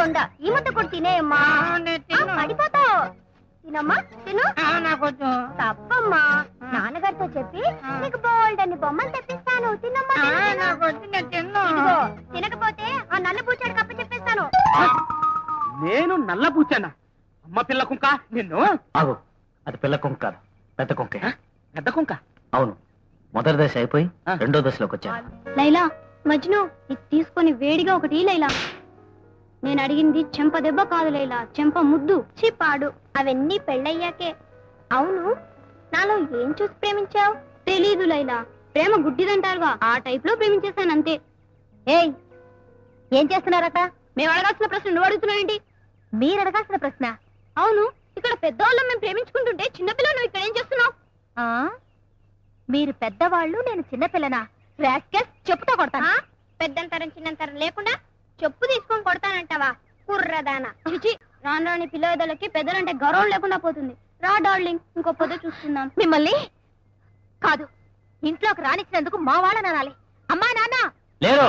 ముండ ఈ ముద్ద కూడా తినేయమ్మా ఆ, పడిపోతావు తినమ్మా తిను నాకొద్దు తప్పమ్మా నాన్నగారితో చెప్పి నీకు బోల్డ్ అని బొమ్మలు తెప్పిస్తాను తినమ్మా తిను, తిను. నాకొద్దు నేను తిన్ను ఇదిగో తినకపోతే ఆ నల్ల పూచాడు కప్ప చెప్పేస్తాను నేను నల్ల పూచానా అమ్మ పిల్ల కుంక నిన్ను ఆగు అది పిల్ల కుంక కాదు పెద్ద కుంకే పెద్ద కుంక అవును మొదటి దశ అయిపోయి ఆ. రెండో దశలోకి వచ్చాను లైలా మజ్ను ఇది తీసుకొని వేడిగా ఒకటి ఈ లైలా నేను అడిగింది చెంప దెబ్బ కాదు లైలా చెంప ముద్దు చిపాడు అవన్నీ పెళ్ళయ్యాకే అవును నాలో ఏం చూసి ప్రేమించావు తెలీదు లైలా ప్రేమ గుడ్డిదంటారుగా ఆ టైప్ లో ప్రేమించేశాను అంతే ఏయ్ ఏం చేస్తున్నారట మేము అడగాల్సిన ప్రశ్న నువ్వు అడుగుతున్నావేంటి మీరు అడగాల్సిన ప్రశ్న అవును ఇక్కడ పెద్దవాళ్ళం మేము ప్రేమించుకుంటుంటే చిన్నపిల్ల నువ్వు ఇక్కడ ఏం చేస్తున్నావు మీరు పెద్దవాళ్ళు నేను చిన్నపిల్లనా రాస్కెస్ చెప్పుతో కొడతానా పెద్దంతరం చిన్నంతరం లేకుండా చెప్పు తీసుకొని కొడతానంటావా కుర్రదానా చిచి రాను రాని పిల్లలకి పెద్దలంటే గౌరవం లేకుండా పోతుంది రా డార్లింగ్ ఇంకో పొద్దు చూస్తున్నాం మిమ్మల్ని కాదు ఇంట్లోకి రానిచ్చినందుకు మా వాళ్ళని అనాలి అమ్మా నాన్న లేరు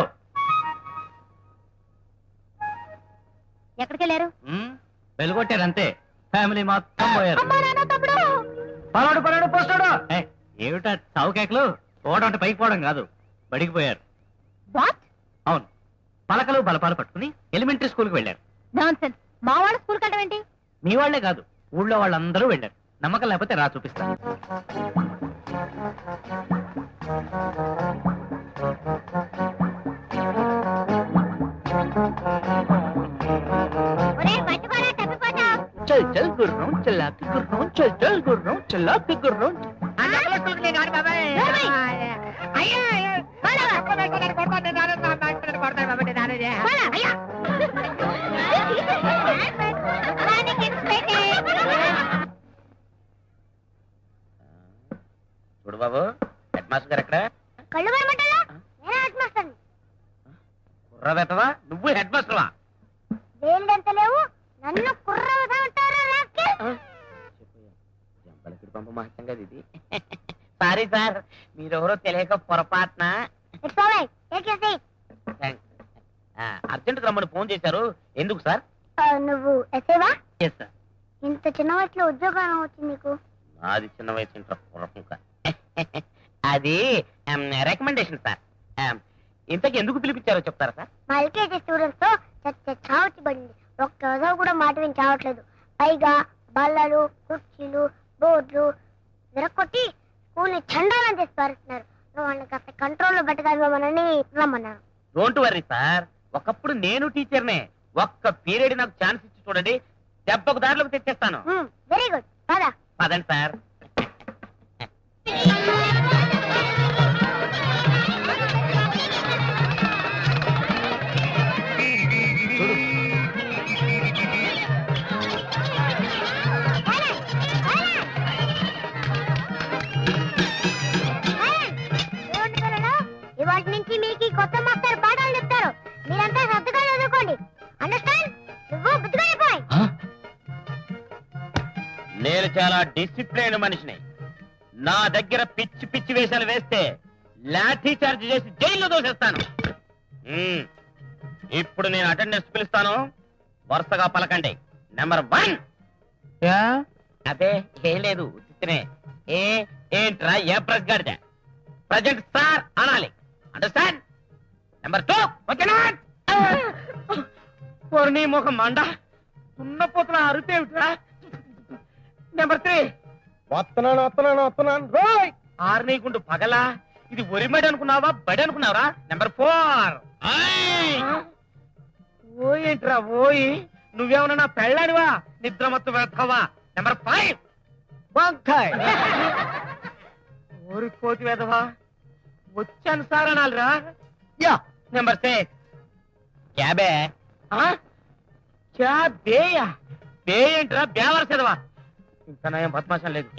ఎక్కడికి వెళ్ళారు వెలుగొట్టారు అంతే ఫ్యామిలీ మొత్తం పోయారు అమ్మా నాన్న తమ్ముడు పలాడు పలాడు పోస్తాడు ఏమిటా చావు కేకలు పోవడం అంటే పైకి పోవడం కాదు బడికి పోయారు వాట్ అవును పలకలు బలపాలు పట్టుకుని ఎలిమెంటరీ స్కూల్కి వెళ్ళారు నాన్సెన్స్ మా వాళ్ళ స్కూల్కి వెళ్ళడం ఏంటి మీ వాళ్లే కాదు ఊళ్ళో వాళ్ళందరూ వెళ్ళారు నమ్మకం లేకపోతే రా చూపిస్తాను ఒరే పట్టుకోరా తప్పిపోతా చల్ చల్ గుర్రం చల్లాకి గుర్రం చల్ చల్ గుర్రం చల్లాకి గుర్రం చూడు బాబు హెడ్ మాస్టర్ గారు ఎక్కడ కళ్ళు భయమంటారా నేను హెడ్ మాస్టర్ని కుర్ర పెట్టవా నువ్వు హెడ్ మాస్టర్వా వేళ్ళెంత లేవు నన్ను కుర్రవదా అంటారా రాస్కెల్? జంపలకి పంప మహత్యం కదా ఇది సారీ సార్ మీరెవరో తెలియక పొరపాటున It's all right. Take your seat. Urgent రమ్మని ఫోన్ చేశారు ఎందుకు సార్ ఆ, నువ్వు ఎస్ఏవా ఎస్ సార్ ఇంత చిన్న వయసులో ఉద్యోగం వచ్చింది నీకు నాది చిన్న వయసు ఇంటర్ పొరపంక అది రికమెండేషన్ సార్ Um, ఇంతకు ఎందుకు పిలిపించారో చెప్తారా సార్ మా ఎల్కేజీ స్టూడెంట్స్ తో చచ్చ చావచ్చి పడింది ఒక్క రోజు కూడా మాట విని చావట్లేదు పైగా బల్లలు కుర్చీలు బోర్డులు విరక్కొట్టి స్కూల్ ని చండాలం చేసి పారుస్తున్నారు నువ్వు వాళ్ళని కాస్త కంట్రోల్లో పెట్టగలమని రమ్మన్నారు డోంట్ వర్రీ సార్ ఒకప్పుడు నేను టీచర్నే ఒక్క పీరియడ్ నాకు ఛాన్స్ ఇచ్చి చూడండి దెబ్బకు దారిలోకి తెచ్చేస్తాను వెరీ గుడ్ పదా పదండి సార్ ఇవాటి నుంచి మీకు ఈ కొత్త మాస్టర్ పాఠాలు చెప్తారు మీరంతా శ్రద్ధగా చదువుకోండి అండర్స్టాండ్ నువ్వు బుద్ధిగా అయిపోయి నేను చాలా డిసిప్లైన్ మనిషిని నా దగ్గర పిచ్చి పిచ్చి వేషాలు వేస్తే లాఠీ చార్జ్ చేసి జైల్లో దోసేస్తాను మ్మ్. ఇప్పుడు నేను అటెండెన్స్ పిలుస్తాను వరుసగా పలకండి నెంబర్ వన్ అదే ఏం లేదు ఉత్తినే ఏ ఏంట్రా ఏ ప్రెస్ గడితే ప్రజెంట్ సార్ అనాలి అండర్స్టాండ్ నెంబర్ టూ ఓకేనా నీ ముఖం మండ ఉన్నపోతున్న అరుపేమిట్రా నెంబర్ త్రీ వస్తున్నాను వస్తున్నాను వస్తున్నాను రోయ్ ఆరు నీకుండు పగలా ఇది ఒరిమడి అనుకున్నావా బడి అనుకున్నావరా నెంబర్ ఫోర్ ఓయేంట్రా ఓయి నువ్వేమన్నా నా పెళ్ళాడివా నిద్రమత్తు వెళ్తావా నెంబర్ ఫైవ్ వంకాయ్ ఓరి కోతి వేదవా వచ్చాను సార్ అనాలిరా యా నెంబర్ సిక్స్ క్యాబే క్యాబేయా బే ఏంట్రా బేవర్ చదవా ఇంకా నయం బద్మాషం లేదు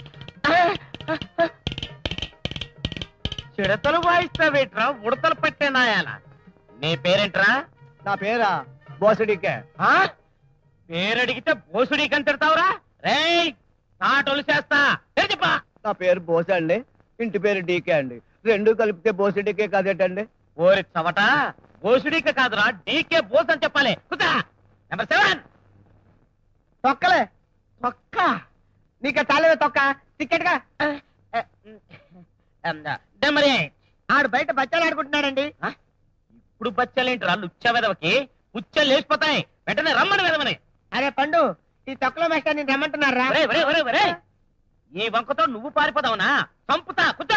చిడతలు వాయిస్తావేట్రా ఉడతలు పట్టే నాయాల నీ పేరేంట్రా నా పేరా బోసడికే ఆ? పేరడిగితే బోసుడి కంటావురా రేయ్ నాటోలు చేస్తా పేరు చెప్పా నా పేరు బోస అండి ఇంటి పేరు డీకే అండి రెండు కలిపితే బోసడికే కదేటండి ఓరి చవట బోసుడిక కాదురా డీకే బోస్ అని చెప్పాలి కుదా నెంబర్ సెవెన్ తొక్కలే తొక్క నీకు చాలేదా తొక్క టికెట్ గా నెంబర్ ఎయిట్ ఆడు బయట బచ్చాలు ఆడుకుంటున్నాడండి ఇప్పుడు బచ్చాలేంటి రాళ్ళు ఉచ్చ వెదవకి ఉచ్చలు లేచిపోతాయి వెంటనే రమ్మని వెదవని అరే పండు ఈ తొక్కలో మాస్టర్ నేను రమ్మంటున్నారా ఒరేయ్, ఒరేయ్, ఒరేయ్, ఒరేయ్. ఈ వంకతో నువ్వు పారిపోదావునా చంపుతా కుచ్చా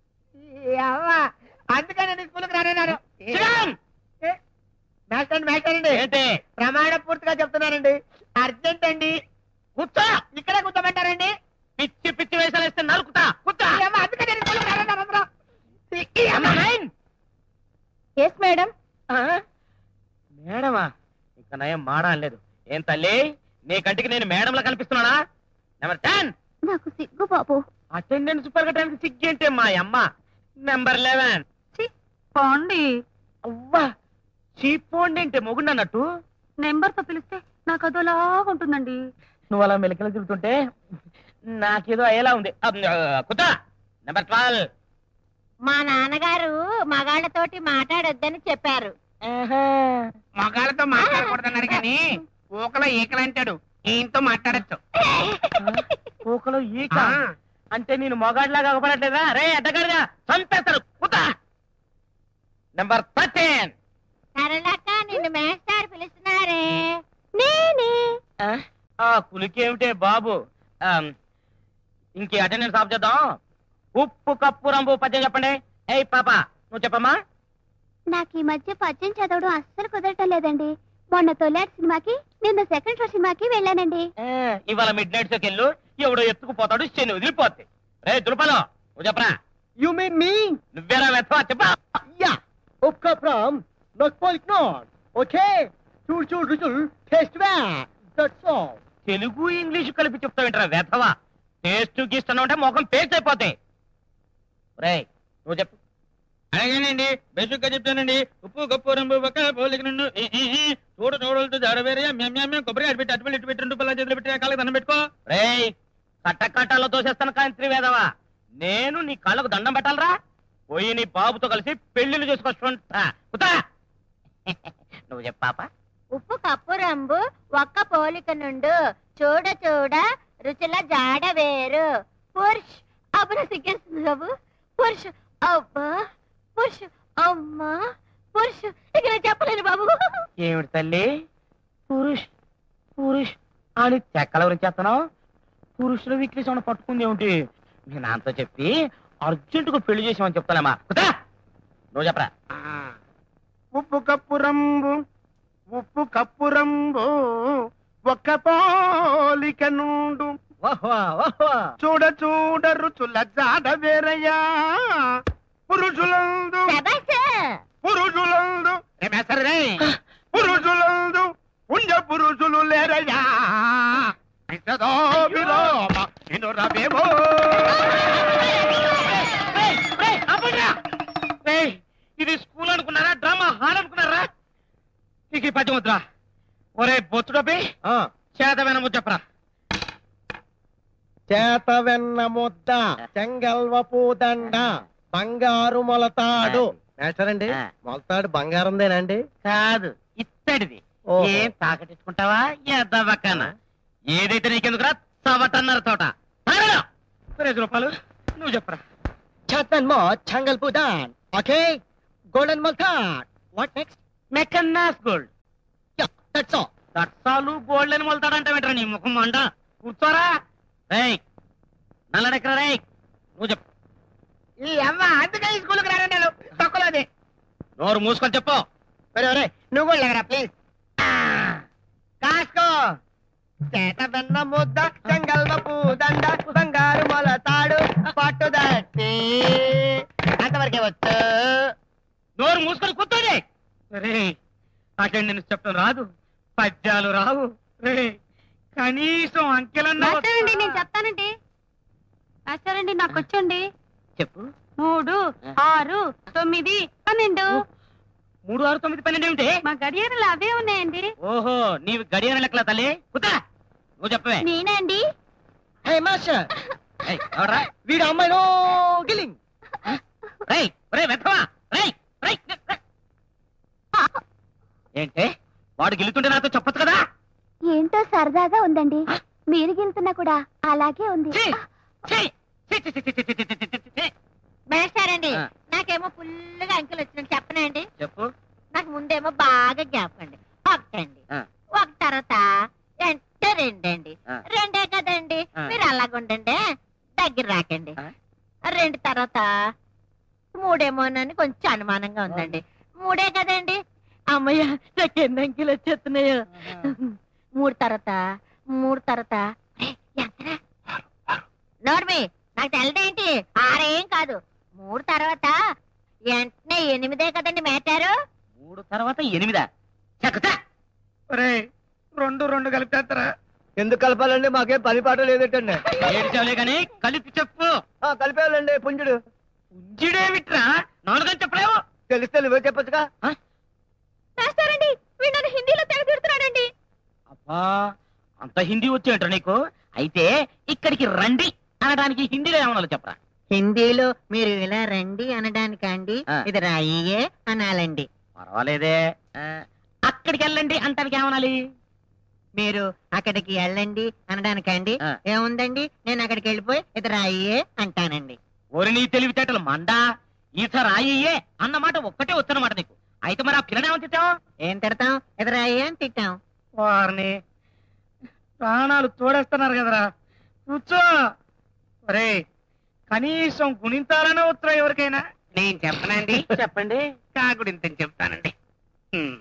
అందుకని నేను స్కూల్కి రానన్నారు చిరం! మాస్టర్ మాస్టర్ అండి ఏంటి ప్రమాణ పూర్తిగా చెప్తున్నారండి అర్జెంట్ అండి కూర్చో ఇక్కడే కూర్చోమంటారండి పిచ్చి పిచ్చి వేషాలు వేస్తే నరుకుతా కూర్చో ఈ అమ్మ అందుకని నేను స్కూల్కి రానన్నారు అందరూ. ఈ- ఈ అమ్మ. ఎస్ మేడం మేడమా ఇంకా నయం మాడా అనలేదు ఏం తల్లి నీ కంటికి నేను మేడంలా కనిపిస్తున్నానా నెంబర్ టెన్ నాకు సిగ్గు బాబు అటెండెన్స్ పెరగడానికి సిగ్గేంటే మా అమ్మ నెంబర్ లెవెన్ పోండి అవ్వా చీపోండి అంటే మొగుండు అన్నట్టు నెంబర్ తో పిలిస్తే నాకు అదోలాగా ఉంటుందండి నువ్వు అలా మెలకలు తిరుగుతుంటే నాకేదో అయ్యేలా ఉంది కుతా నెంబర్ ట్వెల్వ్ మా నాన్నగారు మగాళ్ళతోటి మాట్లాడొద్దని చెప్పారు మగాళ్ళతో మాట్లాడకూడదన్నారు కానీ ఊకలో ఈకలు అంటాడు ఈయనతో మాట్లాడచ్చు పూకలో ఈక అంటే నేను మొగాడిలాగా అగపడట్లేదా రే అడ్డగాడిగా చంపేస్తాడు కుతా నెంబర్ థర్టీన్ సరళక్క నిన్ను మేస్టార్ పిలుస్తున్నారే నేనే ఆ కులికేమిటే బాబు ఆమ్, ఇంకే అటెండెన్స్ ఆఫ్ చేద్దాం ఉప్పు కప్పు రంబు పద్యం చెప్పండి ఏయ్ పాప నువ్వు చెప్పమ్మా నాకు ఈ మధ్య పద్యం చదవడం అస్సలు కుదరటం లేదండి మొన్న తొలాటి సినిమాకి నిన్న సెకండ్ షో సినిమాకి వెళ్ళానండి ఏ, ఇవాళ మిడ్ నైట్ షోకి వెళ్ళు ఎవడో ఎత్తుకుపోతాడు శని వదిలిపోద్ది రే దుర్పలో నువ్వు చెప్పరా యు మీన్ మీ నువ్వేరా వెతవా చెప్పా యా ఒక్క from not point not okay చూడు చూడు రుచులు టేస్ట్ బ్యా దట్స్ ఆల్ తెలుగు ఇంగ్లీష్ కలిపి చెప్తావేంట్రా వెతవా టేస్ట్ గీస్తున్నావు అంటే ముఖం పేస్ట్ అయిపోతాయి రే నువ్వు చెప్పు అలాగేనండి బేసిక్ గా చెప్తానండి ఉప్పు గప్పు రంబు పక్క పోలిక నుండు ఈ, ఈ, ఈ, చూడు చూడలతో జాడవేరే మేము మేము కొబ్బరి అటు పెట్టి అటు పెట్టి ఇటు పెట్టి రెండు పిల్లల చేతులు పెట్టి కాళ్ళకి దండం పెట్టుకో రేయ్ కట్ట కట్టాలో తోసేస్తాను కాంత్రి వేదవా నేను నీ కాళ్ళకు దండం పెట్టాలరా పోయి నీ బాబుతో కలిసి పెళ్లిళ్ళు చేసుకొస్తుంటా కుతా నువ్వు చెప్పాపా ఉప్పు కప్పు రంబు ఒక్క పోలిక నుండు చూడ చూడ రుచుల జాడ వేరు పురుష్ అప్పుడు సిగ్గేస్తుంది బాబు పురుష్ అబ్బా పురుష్ అమ్మా పురుష్ ఇక నేను చెప్పలేను బాబు ఏమిటి తల్లి పురుష్ పురుష్ అని చెక్కల గురించి చేస్తున్నావు పురుషుల వీక్నెస్ ఏమైనా పట్టుకుంది ఏమిటి నేను నాతో చెప్పి అర్జెంటుగా పెళ్లి చేసామని చెప్తానమ్మా కుతా నువ్వు చెప్పరా ఉప్పు కప్పు రంబు ఉప్పు కప్పు రంబు ఒక్క పోలిక నుండు చూడ చూడ రుచుల జాడ వేరయ్యా పురుషులందు శబాష్ పురుషులందు పురుషులందు ఉండ పురుషులు లేరయ్యా విశదో విలోమ వినురవేమో. రేయ్, రేయ్, ఆపండ్రా. రేయ్, ఇది స్కూల్ అనుకున్నారా డ్రామా హాల్ అనుకున్నారా నీకు ఈ పద్యం వద్దురా ఒరే బొత్తుడపి చేతమైన ముద్ద చెప్పరా చేత వెన్న ముద్ద చెంగల్వపు దండ బంగారు మొలతాడు మాస్టర్ అండి ఆ. మొలతాడు బంగారందేనండి కాదు ఇత్తడిది ఓహో. ఏం తాకటించుకుంటావా ఎద్దవక్కన ఏదైతే నీకెందుకురా చవటన్నర తోట తాగరా. ఐదు రూపాయలు నువ్వు చెప్పరా చేతన్ మో చెంగల్పు దాన్ ఓకే గోల్డెన్ మొలతాడ్ వాట్ నెక్స్ట్ మెకన్నాస్ గోల్డ్ దట్స్ ఆల్ దట్సాలు గోల్డ్ అని మొలతాడంటే వెంటరా నీ ముఖం మండ కూర్చోరా రేయ్ నల్లడెక్కరా రేయ్ నువ్వు చెప్పు ఈ అమ్మ అందుకే ఈ స్కూల్కి రానన్నాడు తక్కువది నోరు మూసుకొని చెప్పు ఒరే ఒరే నువ్వు కూడా లేకరా ప్లీజ్ కాసుకో చేత వెన్న ముద్ద చెంగల్వపు దండ బంగారు మొలతాడు పట్టుదట్టి అంతవరకే వచ్చు నోరు మూసుకొని కూర్చోండి రే అటెండెన్స్ చెప్పడం రాదు పద్యాలు రావు రే కనీసం అంకెలన్నా మాస్టరండి నేను చెప్తానండి మాస్టరండి నాకు వచ్చండి చెప్పు మూడు ఆరు తొమ్మిది పన్నెండు మూడు ఆరు తొమ్మిది పన్నెండు ఏమిటి మా గడియారాలు అవే ఉన్నాయండి ఓహో నీవు గడియార లెక్కల తల్లి కుతా నువ్వు చెప్పవే నేనే అండి హే మాస్టర్ ఏయ్, ఎవడ్రా? వీడు అమ్మాయిలో గిలింగ్ రేయ్, రేయ్, వెధవా, రేయ్, రేయ్, రేయ్. ఏంటి వాడు గెలుతుంటే నాతో చెప్పొచ్చు కదా ఏంటో సరదాగా ఉందండి మీరు గెలుతున్నా కూడా అలాగే ఉంది ఛీ! ఛీ! ఛీ, ఛీ, ఛీ, ఛీ, ఛీ, ఛీ, ఛీ, ఛీ, ఛీ. మేస్తారండి ఆ. నాకేమో ఫుల్గా అంకెలు వచ్చినట్టు చెప్పనండి చెప్పు నాకు ముందేమో బాగా జ్ఞాపకండి ఒకటండి ఆ. ఒక తర్వాత అంటే రెండండి ఆ. రెండే కదండి ఆ. మీరు అలాగుండండి దగ్గర రాకండి ఆ. రెండు తర్వాత మూడేమోనని కొంచెం అనుమానంగా ఉందండి మూడే కదండి అమ్మయ్య నాకు ఎన్ని అంకెలు వచ్చేస్తున్నాయో మూడు తర్వాత మూడు తర్వాత ఏయ్, ఎంతరా? నోర్మి నాకు తెలదేంటి ఆరేం కాదు మూడు తర్వాత వెంటనే ఎనిమిదే కదండి మేటారు మూడు తర్వాత ఎనిమిదా చక్కతా రెండు రెండు కలిపేస్తారా ఎందుకు కలపాలండి మాకేం పని పాట లేదటండి ఏడ్చావులే కానీ కలిపి చెప్పు కలిపేయాలండి పుంజుడు ఉంజిడేమిట్రా నాలుగని చెప్పలేవు తెలిస్తే నువ్వే చెప్పొచ్చుగా మేస్తారండి వీడు నన్ను హిందీలో తెగ తిడుతున్నాడండి అబ్బా అంత హిందీ వచ్చేంట్రా నీకు అయితే ఇక్కడికి రండి అనడానికి హిందీలో ఏమన్నా చెప్పరా హిందీలో మీరు ఇలా రండి అనడానికండి ఆ. ఇది రాయియే అనాలండి పర్వాలేదే ఆ, అక్కడికి వెళ్ళండి అంటానికి ఏమనాలి మీరు అక్కడికి వెళ్ళండి అనడానికండి ఆ. ఏముందండి నేను అక్కడికి వెళ్ళిపోయి ఇది రాయియే అంటానండి ఓరి నీ తెలివితేటలు మండా ఈత రాయ్యే అన్నమాట ఒక్కటే వచ్చనమాట నీకు అయితే మరి ఆ పిల్లని ఏమని తిట్టావు ఏం తిడతాం ఇది రాయి అని తిట్టాం వారిని ప్రాణాలు తోడేస్తున్నారు కదరా కూర్చో ఒరే కనీసం గుణింతాలనే ఉత్తరం ఎవరికైనా నేను చెప్పనండి చెప్పండి కాకుడింతని చెప్తానండి హ్మ్.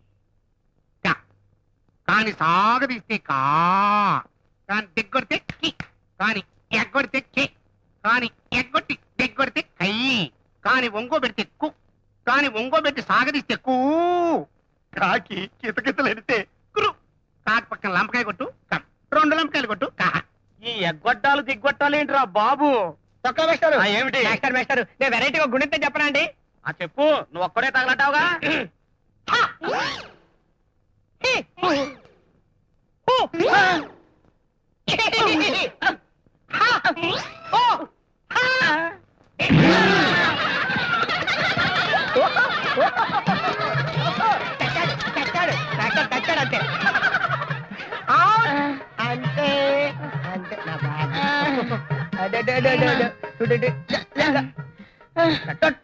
కా. కాని సాగదీస్తే కా కాని దిగ్గొడితే కి కాని ఎగ్గొడితే కి కాని ఎగ్గొట్టి దిగ్గొడితే కై కాని ఒంగో పెడితే కు కాని ఒంగో పెట్టి సాగదీస్తే కూ కాకి కితకితలు ఎడితే కురు కాకి పక్కన లంపకాయ కొట్టు కం రెండు లంపకాయలు కొట్టు కా ఈ ఎగ్గొట్టాలు దిగ్గొట్టాలు ఏంట్రా బాబు చొక్కా వేస్తారు ఆ, ఏమిటి మేస్టర్ మేస్టర్ నేను వెరైటీగా గుణితే చెప్పనండి ఆ చెప్పు నువ్వు ఒక్కడే తగలటావుగా చచ్చాడు చచ్చాడు మేస్టర్ చచ్చాడు అంతే అంతే అంతే నా బాబు. అదే, అదే, అదే, అదే, అదే. చూడండి.